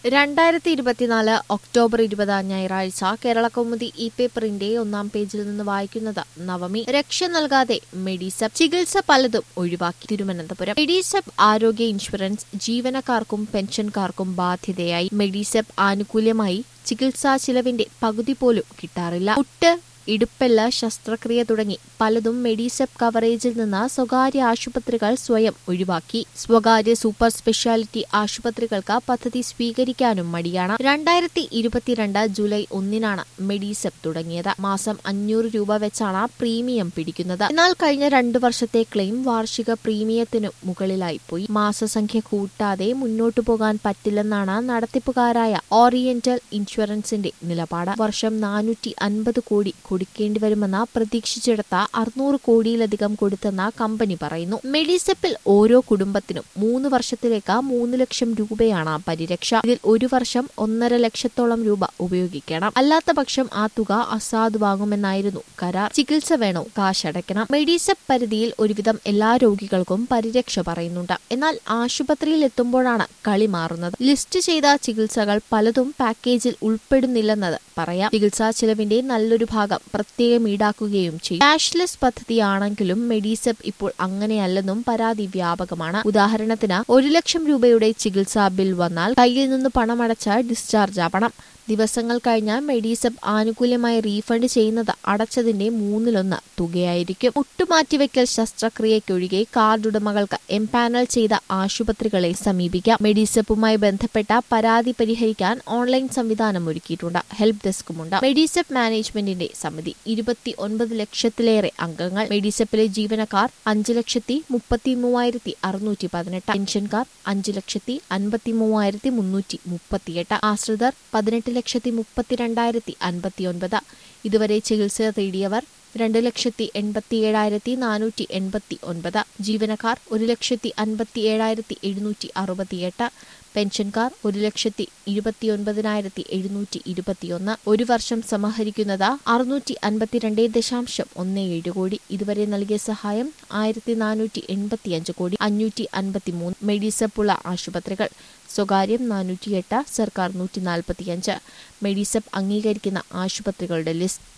രണ്ടായിരത്തി ഇരുപത്തിനാല് ഒക്ടോബർ ഇരുപത് ഞായറാഴ്ച കേരള കൗമുദി ഇ പേപ്പറിന്റെ ഒന്നാം പേജിൽ നിന്ന് വായിക്കുന്നത് നവമി രക്ഷ നൽകാതെ മെഡിസെപ് ചികിത്സ പലതും ഒഴിവാക്കി തിരുവനന്തപുരം മെഡിസെപ് ആരോഗ്യ ഇൻഷുറൻസ് ജീവനക്കാർക്കും പെൻഷൻകാർക്കും ബാധ്യതയായി മെഡിസെപ് ആനുകൂല്യമായി ചികിത്സാ ചിലവിന്റെ പകുതി പോലും കിട്ടാറില്ല മുട്ട് ഇടുപ്പെല്ല് ശസ്ത്രക്രിയ തുടങ്ങി പലതും മെഡിസെപ് കവറേജിൽ നിന്ന് സ്വകാര്യ ആശുപത്രികൾ സ്വയം ഒഴിവാക്കി സ്വകാര്യ സൂപ്പർ സ്പെഷ്യാലിറ്റി ആശുപത്രികൾക്ക് പദ്ധതി സ്വീകരിക്കാനും മടിയാണ് രണ്ടായിരത്തി ഇരുപത്തിരണ്ട് ജൂലൈ ഒന്നിനാണ് മെഡിസെപ് തുടങ്ങിയത് മാസം അഞ്ഞൂറ് രൂപ വെച്ചാണ് പ്രീമിയം പിടിക്കുന്നത് എന്നാൽ കഴിഞ്ഞ രണ്ടു വർഷത്തെ ക്ലെയിം വാർഷിക പ്രീമിയത്തിനു മുകളിലായി പോയി മാസസംഖ്യ കൂട്ടാതെ മുന്നോട്ടു പോകാൻ പറ്റില്ലെന്നാണ് നടത്തിപ്പുകാരായ ഓറിയന്റൽ ഇൻഷുറൻസിന്റെ നിലപാട് വർഷം നാനൂറ്റി അൻപത് കോടി കൊടുക്കേണ്ടി വരുമെന്ന പ്രതീക്ഷിച്ചെടുത്ത അറുന്നൂറ് കോടിയിലധികം കൊടുത്തെന്ന കമ്പനി പറയുന്നു മെഡിസെപ്പിൽ ഓരോ കുടുംബത്തിനും മൂന്ന് വർഷത്തിലേക്ക് മൂന്ന് ലക്ഷം രൂപയാണ് പരിരക്ഷ ഇതിൽ ഒരു വർഷം ഒന്നര ലക്ഷത്തോളം രൂപ ഉപയോഗിക്കണം അല്ലാത്ത പക്ഷം ആ തുക അസാധുവാകുമെന്നായിരുന്നു കരാർ ചികിത്സ വേണോ കാശടയ്ക്കണം മെഡിസെപ്പ് പരിധിയിൽ ഒരുവിധം എല്ലാ രോഗികൾക്കും പരിരക്ഷ പറയുന്നുണ്ട് എന്നാൽ ആശുപത്രിയിൽ എത്തുമ്പോഴാണ് കളി മാറുന്നത് ലിസ്റ്റ് ചെയ്ത ചികിത്സകൾ പലതും പാക്കേജിൽ ഉൾപ്പെടുന്നില്ലെന്നത് പറയാം ചികിത്സാ ചിലവിന്റെ നല്ലൊരു ഭാഗം പ്രത്യേകം ഈടാക്കുകയും ചെയ്യും ക്യാഷ്ലെസ് പദ്ധതിയാണെങ്കിലും മെഡിസെപ്പ് ഇപ്പോൾ അങ്ങനെയല്ലെന്നും പരാതി വ്യാപകമാണ് ഉദാഹരണത്തിന് ഒരു ലക്ഷം രൂപയുടെ ചികിത്സാ ബിൽ വന്നാൽ കയ്യിൽ നിന്ന് പണമടച്ച് ഡിസ്ചാർജ് ആവണം ദിവസങ്ങൾ കഴിഞ്ഞാൽ മെഡിസെപ്പ് ആനുകൂല്യമായി റീഫണ്ട് ചെയ്യുന്നത് അടച്ചതിന്റെ മൂന്നിലൊന്ന് തുകയായിരിക്കും മുട്ടുമാറ്റിവെക്കൽ ശസ്ത്രക്രിയയ്ക്കൊഴികെ കാർഡ് ഉടമകൾക്ക് എംപാനൽ ചെയ്ത ആശുപത്രികളെ സമീപിക്കാം മെഡിസെപ്പുമായി ബന്ധപ്പെട്ട പരാതി പരിഹരിക്കാൻ ഓൺലൈൻ സംവിധാനം ഒരുക്കിയിട്ടുണ്ട് ഹെൽപ്പ് ഡെസ്കുമുണ്ട് മെഡിസെപ്പ് മാനേജ്മെന്റിന്റെ സമിതി ഇരുപത്തി ഒൻപത് ലക്ഷത്തിലേറെ അംഗങ്ങൾ മെഡിസെപ്പിലെ ജീവനക്കാർ അഞ്ച് ലക്ഷത്തി മുപ്പത്തി മൂവായിരത്തി അറുന്നൂറ്റി പതിനെട്ട് പെൻഷൻകാർ അഞ്ച് ലക്ഷത്തി അൻപത്തി മൂവായിരത്തി മുന്നൂറ്റി മുപ്പത്തിയെട്ട് ആശ്രിതർ പതിനെട്ട് ലക്ഷത്തി മുപ്പത്തിരണ്ടായിരത്തി അൻപത്തിയൊൻപത് ഇതുവരെ ചികിത്സ തേടിയവർ രണ്ട് ലക്ഷത്തി എൺപത്തി ഏഴായിരത്തി നാനൂറ്റി എൺപത്തി ഒൻപത് ജീവനക്കാർ ഒരു ലക്ഷത്തി അൻപത്തി ഏഴായിരത്തി എഴുന്നൂറ്റി അറുപത്തിയെട്ട് പെൻഷൻകാർ ഒരു ലക്ഷത്തി ഇരുപത്തിയൊൻപതിനായിരത്തി എഴുന്നൂറ്റി ഇരുപത്തിയൊന്ന് ഒരു വർഷം സമാഹരിക്കുന്നത് അറുന്നൂറ്റി അൻപത്തിരണ്ട് ദശാംശം ഒന്ന് ഏഴ് കോടി ഇതുവരെ നൽകിയ സഹായം ആയിരത്തി നാനൂറ്റി എൺപത്തിയഞ്ച് കോടി അഞ്ഞൂറ്റി അൻപത്തിമൂന്ന് മെഡിസപ്പുള്ള ആശുപത്രികൾ സ്വകാര്യം നാനൂറ്റിയെട്ട് സർക്കാർ നൂറ്റി നാൽപ്പത്തിയഞ്ച് മെഡിസപ്പ് അംഗീകരിക്കുന്ന ആശുപത്രികളുടെ ലിസ്റ്റ്